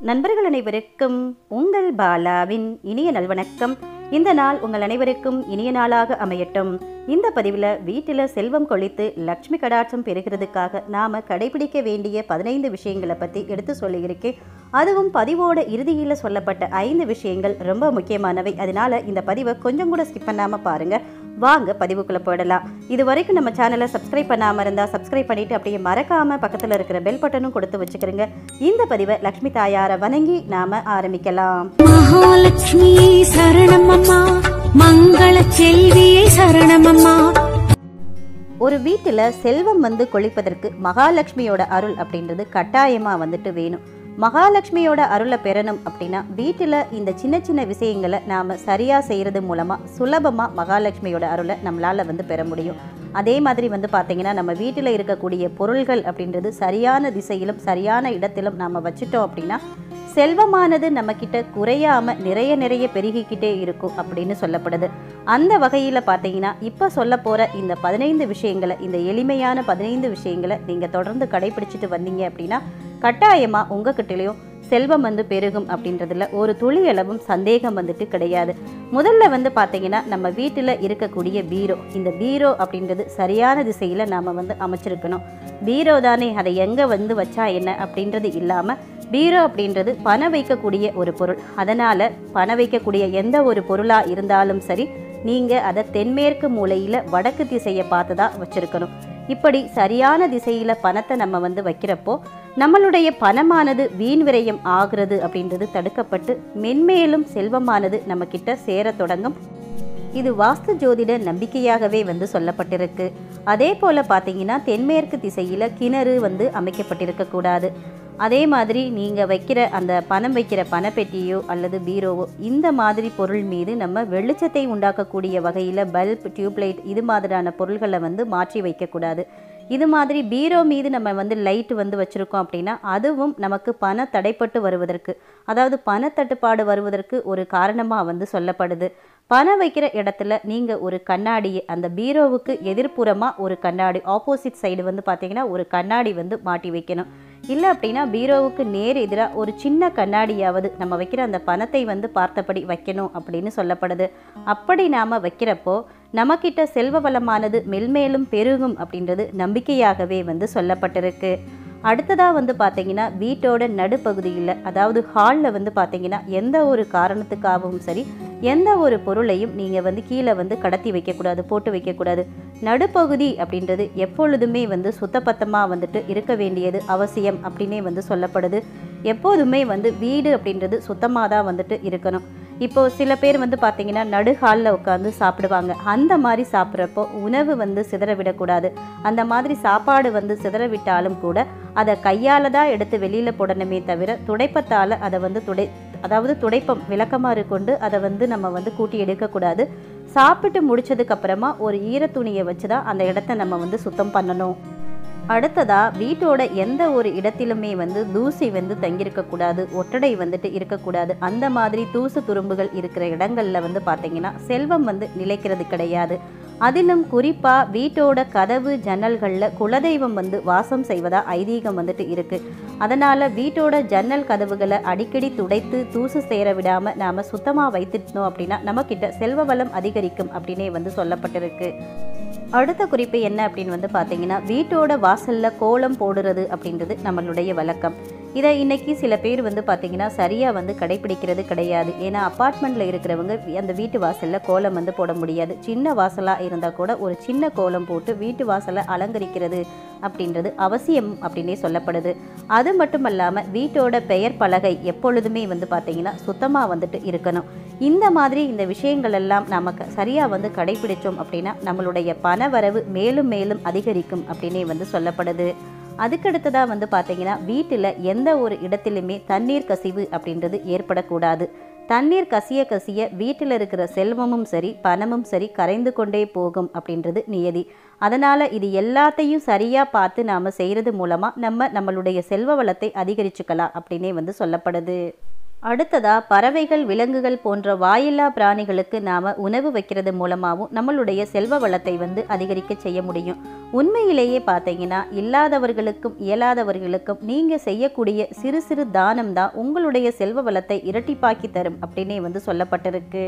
நண்பர்கள் அனைவருக்கும் உங்கள் பாலாவின் இனிய நல்வணக்கம் இந்த நாள் உங்கள் அனைவருக்கும் இனிய நாளாக அமையட்டும் இந்த பதிவில் வீட்டில் செல்வம் கொழித்து லக்ஷ்மி கடாட்சம் பெறுகிறதுக்காக நாம் கடைபிடிக்க வேண்டிய பதினைந்து விஷயங்களை பற்றி எடுத்து சொல்லியிருக்கேன் அதுவும் பதிவோட இறுதியில் சொல்லப்பட்ட ஐந்து விஷயங்கள் ரொம்ப முக்கியமானவை அதனால இந்த பதிவை கொஞ்சம் கூட ஸ்கிப் பண்ணாமல் பாருங்கள் வாங்க பதிவுக்குள்ளே போயிடலாம் இது வரைக்கும் நம்ம சேனலை சப்ஸ்கிரைப் பண்ணாமல் இருந்தால் சப்ஸ்கிரைப் பண்ணிட்டு அப்படியே மறக்காமல் பக்கத்தில் இருக்கிற பெல் பட்டனும் கொடுத்து வச்சுக்கிறோங்க இந்த பதிவை லக்ஷ்மி தாயாரை வணங்கி நாம் ஆரம்பிக்கலாம் மகாலட்சுமி சரணமம்மா மங்கள செல்வியே சரணமம்மா ஒரு வீட்டில் செல்வம் வந்து கொழிப்பதற்கு மகாலட்சுமியோட அருள் அப்படின்றது கட்டாயமாக வந்துட்டு வேணும் மகாலட்சுமியோட அருளை பெறணும் அப்படின்னா வீட்டில் இந்த சின்ன சின்ன விஷயங்களை நாம் சரியாக செய்கிறது மூலமாக சுலபமாக மகாலட்சுமியோட அருளை நம்மளால் வந்து பெற முடியும் அதே மாதிரி வந்து பார்த்திங்கன்னா நம்ம வீட்டில் இருக்கக்கூடிய பொருள்கள் அப்படின்றது சரியான திசையிலும் சரியான இடத்திலும் நாம் வச்சுட்டோம் அப்படின்னா செல்வமானது நம்மக்கிட்ட குறையாமல் நிறைய நிறைய பெருகிக்கிட்டே இருக்கும் அப்படின்னு சொல்லப்படுது அந்த வகையில் பார்த்தீங்கன்னா இப்போ சொல்ல போகிற இந்த பதினைந்து விஷயங்களை இந்த எளிமையான பதினைந்து விஷயங்களை நீங்கள் தொடர்ந்து கடைபிடிச்சிட்டு வந்தீங்க அப்படின்னா கட்டாயமாக உங்ககிட்டலையும் செல்வம் வந்து பெருகும் அப்படின்றதுல ஒரு துளி அளவும் சந்தேகம் வந்துட்டு கிடையாது முதல்ல வந்து பார்த்தீங்கன்னா நம்ம வீட்டில் இருக்கக்கூடிய பீரோ இந்த பீரோ அப்படின்றது சரியான திசையில் நாம் வந்து அமைச்சிருக்கணும் பீரோ தானே அதை எங்கே வந்து வச்சா என்ன அப்படின்றது இல்லாமல் பீரோ அப்படின்றது பணம் வைக்கக்கூடிய ஒரு பொருள் அதனால் பணம் வைக்கக்கூடிய எந்த ஒரு பொருளாக இருந்தாலும் சரி நீங்கள் அதை தென்மேற்கு மூலையில் வடக்கு திசையை பார்த்து தான் வச்சுருக்கணும் இப்படி சரியான திசையில் பணத்தை நம்ம வந்து வைக்கிறப்போ நம்மளுடைய பணமானது வீண் விரயம் ஆகிறது அப்படின்றது தடுக்கப்பட்டு மென்மேலும் செல்வமானது நம்மக்கிட்ட சேரத் தொடங்கும் இது வாஸ்து ஜோதிட நம்பிக்கையாகவே வந்து சொல்லப்பட்டிருக்கு அதே போல் பார்த்தீங்கன்னா தென்மேற்கு திசையில் கிணறு வந்து அமைக்கப்பட்டிருக்கக்கூடாது அதே மாதிரி நீங்கள் வைக்கிற அந்த பணம் வைக்கிற பணப்பெட்டியோ அல்லது பீரோவோ இந்த மாதிரி பொருள் மீது நம்ம வெளிச்சத்தை உண்டாக்கக்கூடிய வகையில் பல்ப் டியூப்லைட் இது மாதிரியான பொருள்களை வந்து மாற்றி வைக்கக்கூடாது இது மாதிரி பீரோ மீது நம்ம வந்து லைட் வந்து வச்சுருக்கோம் அப்படின்னா அதுவும் நமக்கு பண தடைப்பட்டு வருவதற்கு அதாவது பணத்தட்டுப்பாடு வருவதற்கு ஒரு காரணமாக வந்து சொல்லப்படுது பணம் வைக்கிற இடத்துல நீங்கள் ஒரு கண்ணாடியை அந்த பீரோவுக்கு எதிர்ப்புறமாக ஒரு கண்ணாடி ஆப்போசிட் சைடு வந்து பார்த்தீங்கன்னா ஒரு கண்ணாடி வந்து மாட்டி வைக்கணும் இல்லை அப்படின்னா பீரோவுக்கு நேர் எதிராக ஒரு சின்ன கண்ணாடியாவது நம்ம வைக்கிற அந்த பணத்தை வந்து பார்த்தபடி வைக்கணும் அப்படின்னு சொல்லப்படுது அப்படி நாம் வைக்கிறப்போ நமக்கிட்ட செல்வ வளமானது மெல்மேலும் பெருகும் அப்படின்றது நம்பிக்கையாகவே வந்து சொல்லப்பட்டிருக்கு அடுத்ததாக வந்து பார்த்தீங்கன்னா வீட்டோட நடுப்பகுதியில் அதாவது ஹாலில் வந்து பார்த்தீங்கன்னா எந்த ஒரு காரணத்துக்காகவும் சரி எந்த ஒரு பொருளையும் நீங்கள் வந்து கீழே வந்து கடத்தி வைக்கக்கூடாது போட்டு வைக்கக்கூடாது நடுப்பகுதி அப்படின்றது எப்பொழுதுமே வந்து சுத்தபத்தமாக வந்துட்டு இருக்க வேண்டியது அவசியம் அப்படின்னே வந்து சொல்லப்படுது எப்போதுமே வந்து வீடு அப்படின்றது சுத்தமாக தான் வந்துட்டு இருக்கணும் இப்போ சில பேர் வந்து பார்த்தீங்கன்னா நடு ஹாலில் உட்காந்து சாப்பிடுவாங்க அந்த மாதிரி சாப்பிட்றப்போ உணவு வந்து சிதற விடக்கூடாது அந்த மாதிரி சாப்பாடு வந்து சிதற விட்டாலும் கூட அதை கையால் தான் எடுத்து வெளியில் போடணுமே தவிர துடைப்பத்தால் அதை வந்து துடை அதாவது துடைப்பம் விளக்கமாறு கொண்டு அதை வந்து நம்ம வந்து கூட்டி எடுக்கக்கூடாது சாப்பிட்டு முடிச்சதுக்கு அப்புறமா ஒரு ஈரத்துணியை வச்சு தான் அந்த இடத்த நம்ம வந்து சுத்தம் பண்ணணும் அடுத்ததா வீட்டோட எந்த ஒரு இடத்திலுமே வந்து தூசி வந்து தங்கியிருக்கக்கூடாது ஒட்டடை வந்துட்டு இருக்கக்கூடாது அந்த மாதிரி தூசு துரும்புகள் இருக்கிற இடங்கள்ல வந்து பார்த்தீங்கன்னா செல்வம் வந்து நிலைக்கிறது கிடையாது அதிலும் குறிப்பாக வீட்டோட கதவு ஜன்னல்களில் குலதெய்வம் வந்து வாசம் செய்வதா ஐதீகம் வந்துட்டு இருக்கு அதனால் வீட்டோட ஜன்னல் கதவுகளை அடிக்கடி துடைத்து தூசு சேர விடாமல் நாம் சுத்தமாக வைத்துட்டோம் அப்படின்னா நம்மக்கிட்ட செல்வ வளம் அதிகரிக்கும் அப்படின்னே வந்து சொல்லப்பட்டிருக்கு அடுத்த குறிப்பு என்ன அப்படின்னு வந்து பார்த்தீங்கன்னா வீட்டோட வாசலில் கோலம் போடுறது அப்படின்றது நம்மளுடைய வழக்கம் இதை இன்னைக்கு சில பேர் வந்து பார்த்தீங்கன்னா சரியாக வந்து கடைபிடிக்கிறது கிடையாது ஏன்னா அப்பார்ட்மெண்ட்டில் இருக்கிறவங்க அந்த வீட்டு வாசலில் கோலம் வந்து போட முடியாது சின்ன வாசலாக இருந்தால் கூட ஒரு சின்ன கோலம் போட்டு வீட்டு வாசலை அலங்கரிக்கிறது அப்படின்றது அவசியம் அப்படின்னே சொல்லப்படுது அது மட்டும் இல்லாமல் வீட்டோட பெயர் பலகை எப்பொழுதுமே வந்து பார்த்தீங்கன்னா சுத்தமாக வந்துட்டு இருக்கணும் இந்த மாதிரி இந்த விஷயங்கள் எல்லாம் நமக்கு சரியாக வந்து கடைபிடிச்சோம் அப்படின்னா நம்மளுடைய பண வரவு மேலும் மேலும் அதிகரிக்கும் அப்படின்னே வந்து சொல்லப்படுது அதுக்கடுத்ததாக வந்து பார்த்தீங்கன்னா வீட்டில் எந்த ஒரு இடத்திலுமே தண்ணீர் கசிவு அப்படின்றது ஏற்படக்கூடாது தண்ணீர் கசிய கசிய வீட்டில் இருக்கிற செல்வமும் சரி பணமும் சரி கரைந்து கொண்டே போகும் அப்படின்றது நியதி அதனால் இது எல்லாத்தையும் சரியாக பார்த்து நாம் செய்கிறது மூலமாக நம்ம நம்மளுடைய செல்வ வளத்தை அதிகரிச்சுக்கலாம் அப்படின்னே வந்து சொல்லப்படுது அடுத்ததா பறவைகள் விலங்குகள் போன்ற வாயில்லா பிராணிகளுக்கு நாம உணவு வைக்கிறது மூலமாகவும் நம்மளுடைய செல்வ வளத்தை வந்து அதிகரிக்க செய்ய முடியும் உண்மையிலேயே பார்த்தீங்கன்னா இல்லாதவர்களுக்கும் இயலாதவர்களுக்கும் நீங்க செய்யக்கூடிய சிறு சிறு தானம் தான் உங்களுடைய செல்வ வளத்தை இரட்டிப்பாக்கி தரும் அப்படின்னே வந்து சொல்லப்பட்டிருக்கு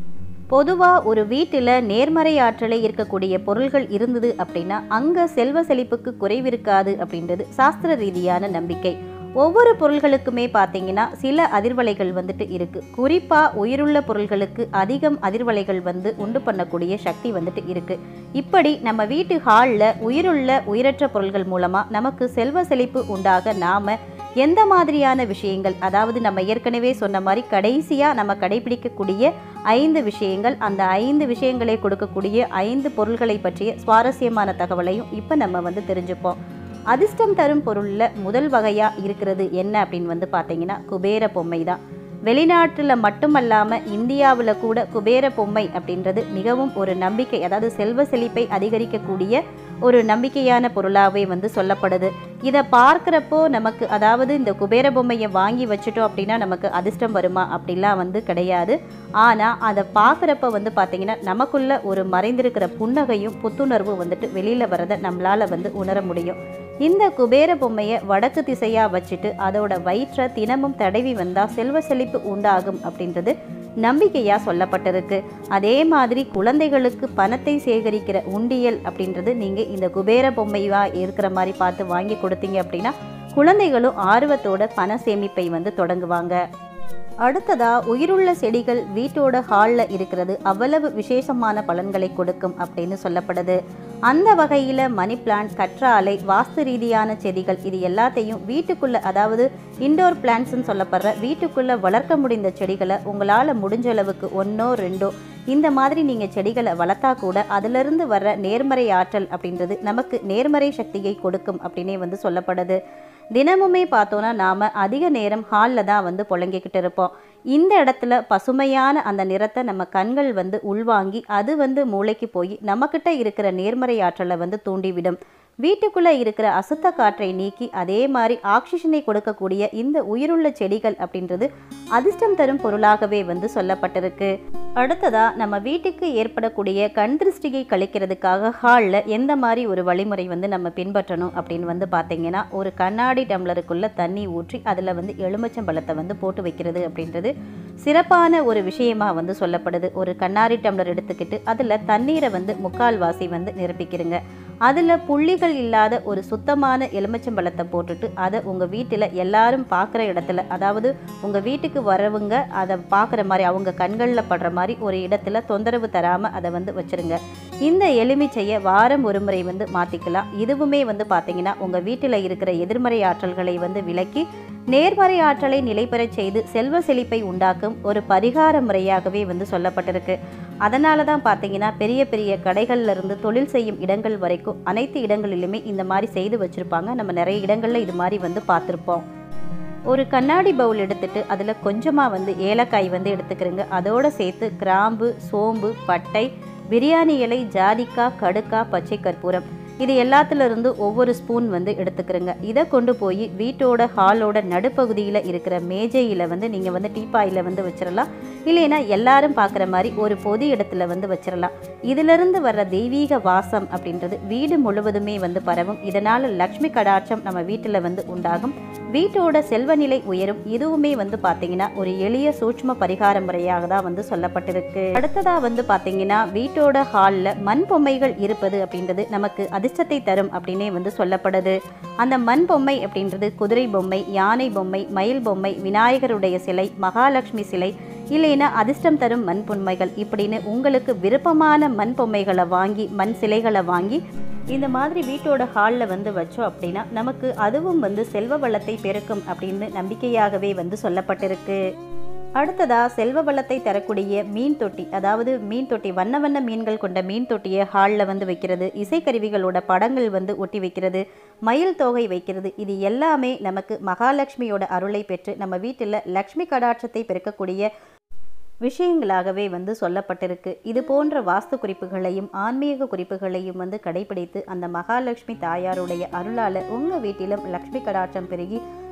பொதுவாக ஒரு வீட்டில் நேர்மறை ஆற்றலை இருக்கக்கூடிய பொருள்கள் இருந்தது அப்படின்னா அங்கே செல்வ செழிப்புக்கு குறைவிருக்காது அப்படின்றது சாஸ்திர ரீதியான நம்பிக்கை ஒவ்வொரு பொருள்களுக்குமே பார்த்தீங்கன்னா சில அதிர்வலைகள் வந்துட்டு இருக்கு குறிப்பாக உயிருள்ள பொருள்களுக்கு அதிகம் அதிர்வலைகள் வந்து உண்டு பண்ணக்கூடிய சக்தி வந்துட்டு இருக்கு இப்படி நம்ம வீட்டு ஹாலில் உயிருள்ள உயிரற்ற பொருள்கள் மூலமாக நமக்கு செல்வ செழிப்பு உண்டாக நாம எந்த மாதிரியான விஷயங்கள் அதாவது நம்ம ஏற்கனவே சொன்ன மாதிரி கடைசியாக நம்ம கடைபிடிக்கக்கூடிய ஐந்து விஷயங்கள் அந்த ஐந்து விஷயங்களை கொடுக்கக்கூடிய ஐந்து பொருள்களை பற்றிய சுவாரஸ்யமான தகவலையும் இப்போ நம்ம வந்து தெரிஞ்சுப்போம் அதிர்ஷ்டம் தரும் பொருளில் முதல் வகையாக இருக்கிறது என்ன அப்படின்னு வந்து பார்த்தீங்கன்னா குபேர பொம்மை தான் வெளிநாட்டில் மட்டுமல்லாமல் இந்தியாவில் கூட குபேர பொம்மை அப்படின்றது மிகவும் ஒரு நம்பிக்கை அதாவது செல்வ செழிப்பை அதிகரிக்கக்கூடிய ஒரு நம்பிக்கையான பொருளாகவே வந்து சொல்லப்படுது இதை பார்க்குறப்போ நமக்கு அதாவது இந்த குபேர பொம்மையை வாங்கி வச்சுட்டோம் அப்படின்னா நமக்கு அதிர்ஷ்டம் வருமா அப்படிலாம் வந்து கிடையாது ஆனால் அதை பார்க்குறப்ப வந்து பார்த்திங்கன்னா நமக்குள்ள ஒரு மறைந்திருக்கிற புன்னகையும் புத்துணர்வும் வந்துட்டு வெளியில் வரதை நம்மளால் வந்து உணர முடியும் இந்த குபேர பொம்மையை வடக்கு திசையாக வச்சுட்டு அதோட வயிற்றை தினமும் தடவி வந்தால் செல்வ செழிப்பு உண்டாகும் அப்படின்றது நம்பிக்கையாக சொல்லப்பட்டிருக்கு அதே மாதிரி குழந்தைகளுக்கு பணத்தை சேகரிக்கிற உண்டியல் அப்படின்றது நீங்கள் இந்த குபேர பொம்மையாக இருக்கிற மாதிரி பார்த்து வாங்கி கொடுத்தீங்க அப்படின்னா குழந்தைகளும் ஆர்வத்தோட பண சேமிப்பை வந்து தொடங்குவாங்க அடுத்ததா உயிருள்ள செடிகள் வீட்டோட ஹாலில் இருக்கிறது அவ்வளவு விசேஷமான பலன்களை கொடுக்கும் அப்படின்னு சொல்லப்படுது அந்த வகையில் மணி பிளான்ட் கற்றாழை வாஸ்து ரீதியான செடிகள் இது எல்லாத்தையும் வீட்டுக்குள்ள அதாவது இண்டோர் பிளான்ட்ஸ்னு சொல்லப்படுற வீட்டுக்குள்ள வளர்க்க முடிந்த செடிகளை உங்களால் முடிஞ்ச அளவுக்கு ஒன்றோ ரெண்டோ இந்த மாதிரி நீங்கள் செடிகளை வளர்த்தா கூட அதிலிருந்து வர்ற நேர்மறை ஆற்றல் அப்படின்றது நமக்கு நேர்மறை சக்தியை கொடுக்கும் அப்படின்னே வந்து சொல்லப்படுது தினமுமே பார்த்தோன்னா நாம் அதிக நேரம் ஹாலில் தான் வந்து புழங்கிக்கிட்டு இருப்போம் இந்த இடத்துல பசுமையான அந்த நிறத்தை நம்ம கண்கள் வந்து உள்வாங்கி அது வந்து மூளைக்கு போய் நம்மக்கிட்ட இருக்கிற நேர்மறை ஆற்றலை வந்து தூண்டிவிடும் வீட்டுக்குள்ளே இருக்கிற அசுத்த காற்றை நீக்கி அதே மாதிரி ஆக்சிஜனை கொடுக்கக்கூடிய இந்த உயிருள்ள செடிகள் அப்படின்றது அதிர்ஷ்டம் தரும் பொருளாகவே வந்து சொல்லப்பட்டிருக்கு அடுத்ததா நம்ம வீட்டுக்கு ஏற்படக்கூடிய கண் திருஷ்டியை கழிக்கிறதுக்காக ஹாலில் எந்த மாதிரி ஒரு வழிமுறை வந்து நம்ம பின்பற்றணும் அப்படின்னு வந்து பார்த்தீங்கன்னா ஒரு கண்ணாடி டம்ளருக்குள்ள தண்ணி ஊற்றி அதில் வந்து எலுமிச்சம்பழத்தை வந்து போட்டு வைக்கிறது அப்படின்றது சிறப்பான ஒரு விஷயமா வந்து சொல்லப்படுது ஒரு கண்ணாடி டம்ளர் எடுத்துக்கிட்டு அதில் தண்ணீரை வந்து முக்கால்வாசி வந்து நிரப்பிக்கிறங்க அதில் புள்ளிகள் இல்லாத ஒரு சுத்தமான எலுமிச்சம்பழத்தை போட்டுட்டு அதை உங்கள் வீட்டில் எல்லாரும் பார்க்குற இடத்துல அதாவது உங்கள் வீட்டுக்கு வரவங்க அதை பார்க்குற மாதிரி அவங்க கண்களில் படுற மாதிரி ஒரு இடத்துல தொந்தரவு தராமல் அதை வந்து வச்சுருங்க இந்த எலுமிச்சையை வாரம் ஒரு முறை வந்து மாற்றிக்கலாம் இதுவுமே வந்து பார்த்தீங்கன்னா உங்கள் வீட்டில் இருக்கிற எதிர்மறை ஆற்றல்களை வந்து விலக்கி நேர்மறை ஆற்றலை நிலைபெறச் செய்து செல்வ செழிப்பை உண்டாக்கும் ஒரு பரிகார முறையாகவே வந்து சொல்லப்பட்டிருக்கு அதனால தான் பார்த்தீங்கன்னா பெரிய பெரிய கடைகள்ல இருந்து தொழில் செய்யும் இடங்கள் வரைக்கும் அனைத்து இடங்களிலுமே இந்த மாதிரி செய்து வச்சுருப்பாங்க நம்ம நிறைய இடங்களில் இது மாதிரி வந்து பார்த்துருப்போம் ஒரு கண்ணாடி பவுல் எடுத்துட்டு அதில் கொஞ்சமாக வந்து ஏலக்காய் வந்து எடுத்துக்கிறங்க அதோடு சேர்த்து கிராம்பு சோம்பு பட்டை பிரியாணி இலை ஜாதிக்காய் கடுக்காய் பச்சை கற்பூரம் இது எல்லாத்துல இருந்து ஒவ்வொரு ஸ்பூன் வந்து எடுத்துக்கிறங்க இதை கொண்டு போய் வீட்டோட ஹாலோட நடுப்பகுதியில் இருக்கிற மேஜையில் வந்து நீங்கள் வந்து டீப்பாயில் வந்து வச்சிடலாம் இல்லைன்னா எல்லாரும் பார்க்குற மாதிரி ஒரு பொது இடத்துல வந்து வச்சிடலாம் இதிலிருந்து வர்ற தெய்வீக வாசம் அப்படின்றது வீடு முழுவதுமே வந்து பரவும் இதனால் லக்ஷ்மி கடாட்சம் நம்ம வீட்டில் வந்து உண்டாகும் வீட்டோட செல்வநிலை உயரும் இதுவுமே வந்து பார்த்தீங்கன்னா ஒரு எளிய சூட்ச்ம பரிகார முறையாக தான் வந்து சொல்லப்பட்டிருக்கு அடுத்ததா வந்து பார்த்தீங்கன்னா வீட்டோட ஹாலில் மண் பொம்மைகள் இருப்பது அப்படின்றது நமக்கு அதிர்ஷ்டத்தை தரும் அப்படின்னே வந்து சொல்லப்படுது அந்த மண் பொம்மை அப்படின்றது குதிரை பொம்மை யானை பொம்மை மயில் பொம்மை விநாயகருடைய சிலை மகாலட்சுமி சிலை இல்லைன்னா அதிர்ஷ்டம் தரும் மண் பொம்மைகள் இப்படின்னு உங்களுக்கு விருப்பமான மண் பொம்மைகளை வாங்கி மண் சிலைகளை வாங்கி இந்த மாதிரி வீட்டோட ஹாலில் வந்து வச்சோம் அப்படின்னா நமக்கு அதுவும் வந்து செல்வ வளத்தை பெருக்கும் அப்படின்னு நம்பிக்கையாகவே வந்து சொல்லப்பட்டிருக்கு அடுத்ததா செல்வ வளத்தை தரக்கூடிய மீன் தொட்டி அதாவது மீன் தொட்டி வண்ண வண்ண மீன்கள் கொண்ட மீன் தொட்டியை ஹாலில் வந்து வைக்கிறது இசைக்கருவிகளோட படங்கள் வந்து ஒட்டி வைக்கிறது மயில் தோகை வைக்கிறது இது எல்லாமே நமக்கு மகாலட்சுமியோட அருளை பெற்று நம்ம வீட்டில் லக்ஷ்மி கடாட்சத்தை பெருக்கக்கூடிய விஷயங்களாகவே வந்து சொல்லப்பட்டிருக்கு இது போன்ற வாஸ்து குறிப்புகளையும் ஆன்மீக குறிப்புகளையும் வந்து கடைபிடித்து அந்த மகாலட்சுமி தாயாருடைய அருளால் உங்கள் வீட்டிலும் லக்ஷ்மி கடாட்சம் பெருகி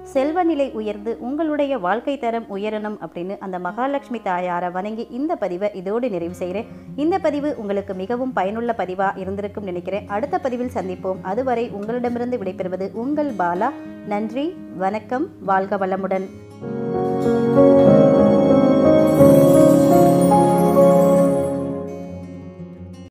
செல்வ நிலை உயர்ந்து உங்களுடைய வாழ்க்கை தரம் உயரணும் அப்படின்னு அந்த மகாலட்சுமி தாயாரை வணங்கி இந்த பதிவை இதோடு நிறைவு செய்கிறேன் இந்த பதிவு உங்களுக்கு மிகவும் பயனுள்ள பதிவாக இருந்திருக்கும் நினைக்கிறேன் அடுத்த பதிவில் சந்திப்போம் அதுவரை உங்களிடமிருந்து விடைபெறுவது உங்கள் பாலா நன்றி வணக்கம் வாழ்க வளமுடன்